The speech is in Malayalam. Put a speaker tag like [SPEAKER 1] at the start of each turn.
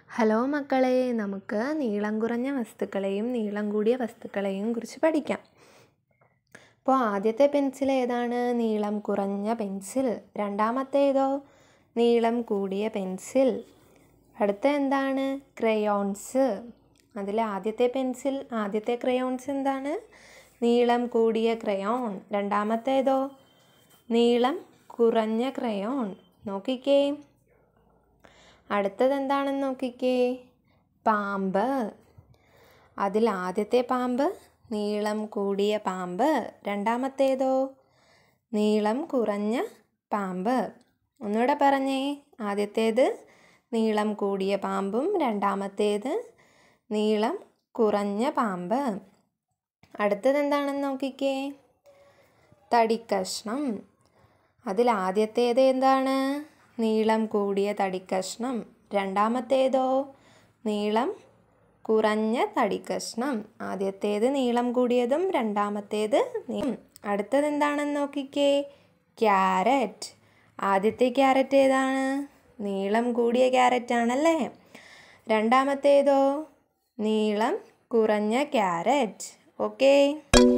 [SPEAKER 1] ഹലോ മക്കളെ നമുക്ക് നീളം കുറഞ്ഞ വസ്തുക്കളെയും നീളം കൂടിയ വസ്തുക്കളെയും കുറിച്ച് പഠിക്കാം അപ്പോൾ ആദ്യത്തെ പെൻസിൽ ഏതാണ് നീളം കുറഞ്ഞ പെൻസിൽ രണ്ടാമത്തേതോ നീളം കൂടിയ പെൻസിൽ അടുത്ത എന്താണ് ക്രയോൺസ് അതിൽ ആദ്യത്തെ പെൻസിൽ ആദ്യത്തെ ക്രയോൺസ് എന്താണ് നീളം കൂടിയ ക്രയോൺ രണ്ടാമത്തേതോ നീളം കുറഞ്ഞ ക്രയോൺ നോക്കിക്കേ അടുത്തത് എന്താണെന്ന് നോക്കിക്കേ പാമ്പ് അതിൽ ആദ്യത്തെ പാമ്പ് നീളം കൂടിയ പാമ്പ് രണ്ടാമത്തേതോ നീളം കുറഞ്ഞ പാമ്പ് ഒന്നുകൂടെ പറഞ്ഞേ ആദ്യത്തേത് നീളം കൂടിയ പാമ്പും രണ്ടാമത്തേത് നീളം കുറഞ്ഞ പാമ്പ് അടുത്തത് എന്താണെന്ന് നോക്കിക്കേ തടിക്കഷ്ണം അതിൽ ആദ്യത്തേത് എന്താണ് നീളം കൂടിയ തടിക്കഷ്ണം രണ്ടാമത്തേതോ നീളം കുറഞ്ഞ തടിക്കഷ്ണം ആദ്യത്തേത് നീളം കൂടിയതും രണ്ടാമത്തേത് അടുത്തത് എന്താണെന്ന് നോക്കിക്കേ ക്യാരറ്റ് ആദ്യത്തെ ക്യാരറ്റ് ഏതാണ് നീളം കൂടിയ ക്യാരറ്റ് ആണല്ലേ രണ്ടാമത്തേതോ നീളം കുറഞ്ഞ ക്യാരറ്റ് ഓക്കേ